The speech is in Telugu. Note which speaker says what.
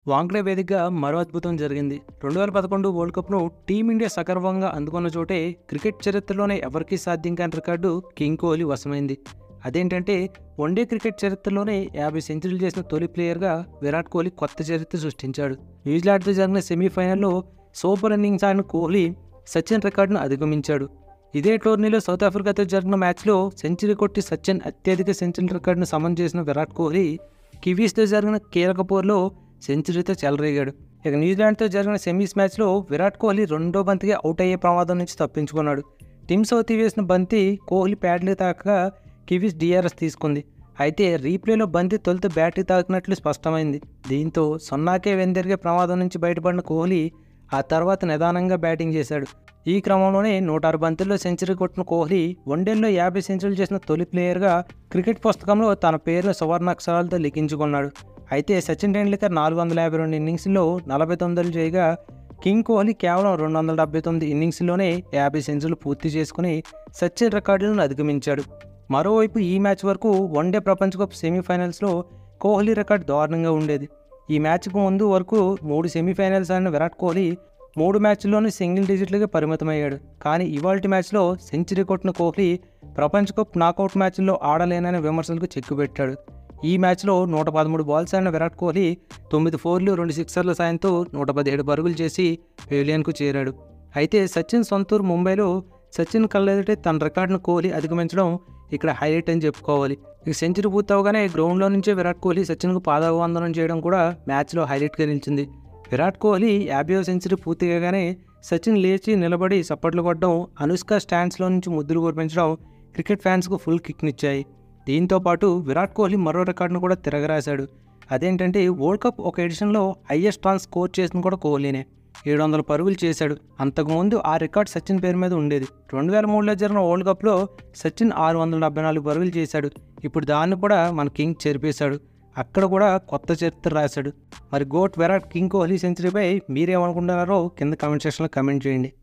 Speaker 1: వాంగ్డే వేదికగా మరో అద్భుతం జరిగింది రెండు వేల పదకొండు వరల్డ్ కప్ను టీమిండియా సగర్వంగా అందుకున్న చోటే క్రికెట్ చరిత్రలోనే ఎవరికీ సాధ్యం కాని రికార్డు కింగ్ కోహ్లీ వశమైంది అదేంటంటే వన్డే క్రికెట్ చరిత్రలోనే యాభై సెంచరీలు చేసిన తొలి ప్లేయర్గా విరాట్ కోహ్లీ కొత్త చరిత్ర సృష్టించాడు న్యూజిలాండ్తో జరిగిన సెమీఫైనల్లో సూపర్ ఇన్నింగ్స్ ఆడిన కోహ్లీ సచిన్ రికార్డును అధిగమించాడు ఇదే టోర్నీలో సౌత్ ఆఫ్రికాతో జరిగిన మ్యాచ్లో సెంచరీ కొట్టి సచిన్ అత్యధిక సెంచరీ రికార్డును సమన్ చేసిన విరాట్ కోహ్లీ కివీస్తో జరిగిన కీలక పోర్లో సెంచరీతో చెలరేగాడు ఇక న్యూజిలాండ్తో జరిగిన సెమీస్ మ్యాచ్లో విరాట్ కోహ్లీ రెండో బంతికి అవుట్ అయ్యే ప్రమాదం నుంచి తప్పించుకున్నాడు టిమ్ సౌతీ వేసిన బంతి కోహ్లీ ప్యాడ్లీ తాకగా కివీస్ డిఆర్ఎస్ తీసుకుంది అయితే రీప్లేలో బంతి తొలుత బ్యాటరీ తాకినట్లు స్పష్టమైంది దీంతో సున్నాకే వెందరిగే ప్రమాదం నుంచి బయటపడిన కోహ్లీ ఆ తర్వాత నిదానంగా బ్యాటింగ్ చేశాడు ఈ క్రమంలోనే నూట ఆరు బంతుల్లో సెంచరీ కొట్టిన కోహ్లీ వన్డేల్లో యాభై సెంచరీలు చేసిన తొలి ప్లేయర్గా క్రికెట్ పుస్తకంలో తన పేరును సువర్ణాక్షరాలతో లిఖించుకున్నాడు అయితే సచిన్ టెండూల్కర్ నాలుగు వందల యాభై రెండు ఇన్నింగ్స్లో నలభై తొమ్మిదిలు చేయగా కింగ్ కోహ్లీ కేవలం రెండు వందల డెబ్బై తొమ్మిది ఇన్నింగ్స్లోనే యాభై సెంచరీలు పూర్తి చేసుకుని సచిన్ రికార్డులను అధిగమించాడు మరోవైపు ఈ మ్యాచ్ వరకు వన్డే ప్రపంచ కప్ సెమీఫైనల్స్లో కోహ్లీ రికార్డ్ దారుణంగా ఉండేది ఈ మ్యాచ్కు ముందు వరకు మూడు సెమీఫైనల్స్ ఆడిన విరాట్ కోహ్లీ మూడు మ్యాచ్ల్లోనూ సింగిల్ డిజిట్లుగా పరిమితమయ్యాడు కానీ ఇవాల్టి మ్యాచ్లో సెంచరీ కొట్టిన కోహ్లీ ప్రపంచ కప్ నాకౌట్ మ్యాచ్ల్లో ఆడలేననే విమర్శలకు చెక్కుపెట్టాడు ఈ మ్యాచ్లో నూట పదమూడు బాల్స్ ఆడిన విరాట్ కోహ్లీ తొమ్మిది ఫోర్లు రెండు సిక్సర్ల సాయంతో నూట పదిహేడు పరుగులు చేసి పెవిలియన్కు చేరాడు అయితే సచిన్ సొంతూరు ముంబైలో సచిన్ కళ్ళెదుటే తన రికార్డును కోహ్లీ అధిగమించడం ఇక్కడ హైలైట్ అని చెప్పుకోవాలి ఇక సెంచరీ పూర్తవగానే గ్రౌండ్లో నుంచే విరాట్ కోహ్లీ సచిన్కు పాదాభివందనం చేయడం కూడా మ్యాచ్లో హైలైట్గా నిలిచింది విరాట్ కోహ్లీ యాభైవ సెంచరీ పూర్తి కాగానే సచిన్ లేచి నిలబడి సప్పట్లు కొట్టడం అనుష్క స్టాండ్స్లో నుంచి ముద్దులు కురిపించడం క్రికెట్ ఫ్యాన్స్కు ఫుల్ కిక్నిచ్చాయి దీంతో పాటు విరాట్ కోహ్లీ మరో రికార్డును కూడా తిరగరాశాడు అదేంటంటే వరల్డ్ కప్ ఒక ఎడిషన్లో హయ్యెస్ట్ రన్ స్కోర్ చేసిన కూడా కోహ్లీనే ఏడు వందల పరుగులు చేశాడు అంతకుముందు ఆ రికార్డ్ సచిన్ పేరు మీద ఉండేది రెండు వేల మూడులో జరిగిన వరల్డ్ కప్లో సచిన్ ఆరు వందల డెబ్బై నాలుగు పరుగులు చేశాడు ఇప్పుడు దాన్ని కూడా మన కింగ్ చెరిపేశాడు అక్కడ కూడా కొత్త చరిత్ర రాశాడు మరి గోట్ విరాట్ కింగ్ కోహ్లీ సెంచరీపై మీరేమనుకుంటున్నారో కింద కామెంట్ సెక్షన్లో కమెంట్ చేయండి